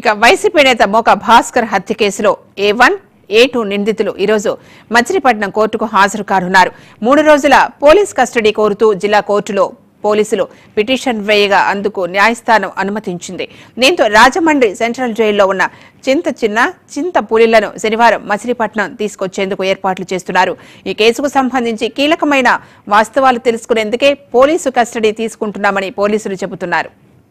ఇక వైసీపీ నేత మోక భాస్కర్ హత్య కేసులో ఏ వన్ ఏ టూ నిందితులు ఈరోజు మచిలీపట్నం కోర్టుకు హాజరు కానున్నారు మూడు రోజుల పోలీస్ కస్టడీ కోరుతూ జిల్లా కోర్టులో పోలీసులు పిటిషన్ వేయగా అందుకు న్యాయస్థానం అనుమతించింది దీంతో రాజమండ్రి సెంట్రల్ జైల్లో ఉన్న చింత చిన్న చింత పులిలను శనివారం మచిలీపట్నం తీసుకొచ్చేందుకు ఏర్పాట్లు చేస్తున్నారు ఈ కేసుకు సంబంధించి కీలకమైన వాస్తవాలు తెలుసుకునేందుకే పోలీసు కస్టడీ తీసుకుంటున్నామని పోలీసులు చెబుతున్నారు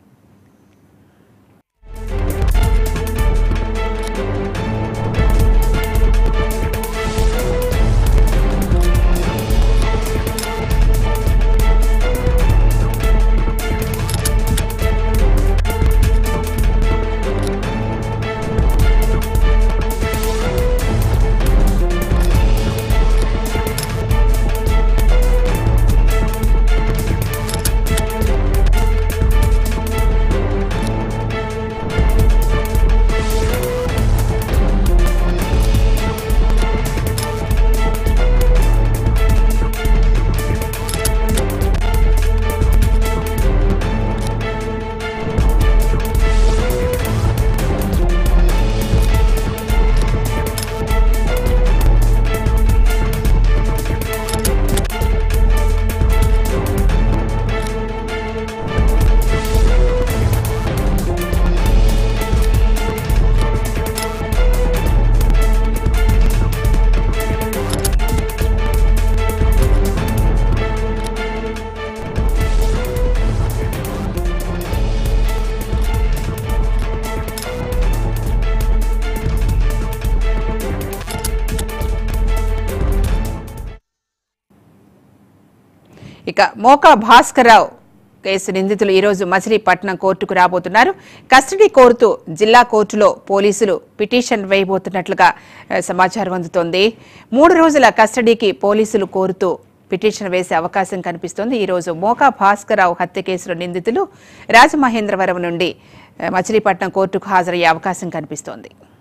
ఇక మోకా భాస్కర్రావు కేసు నిందితులు ఈరోజు మచిలీపట్నం కోర్టుకు రాబోతున్నారు కస్టడీ కోరుతూ జిల్లా కోర్టులో పోలీసులు పిటిషన్ వేయబోతున్నట్లుగా ఆ, సమాచారం అందుతోంది మూడు రోజుల కస్టడీకి పోలీసులు కోరుతూ పిటిషన్ వేసే అవకాశం కనిపిస్తోంది ఈరోజు మోకా భాస్కర్రావు హత్య కేసులో నిందితులు రాజమహేంద్రవరం నుండి ఆ, మచిలీపట్నం కోర్టుకు హాజరయ్యే అవకాశం కనిపిస్తోంది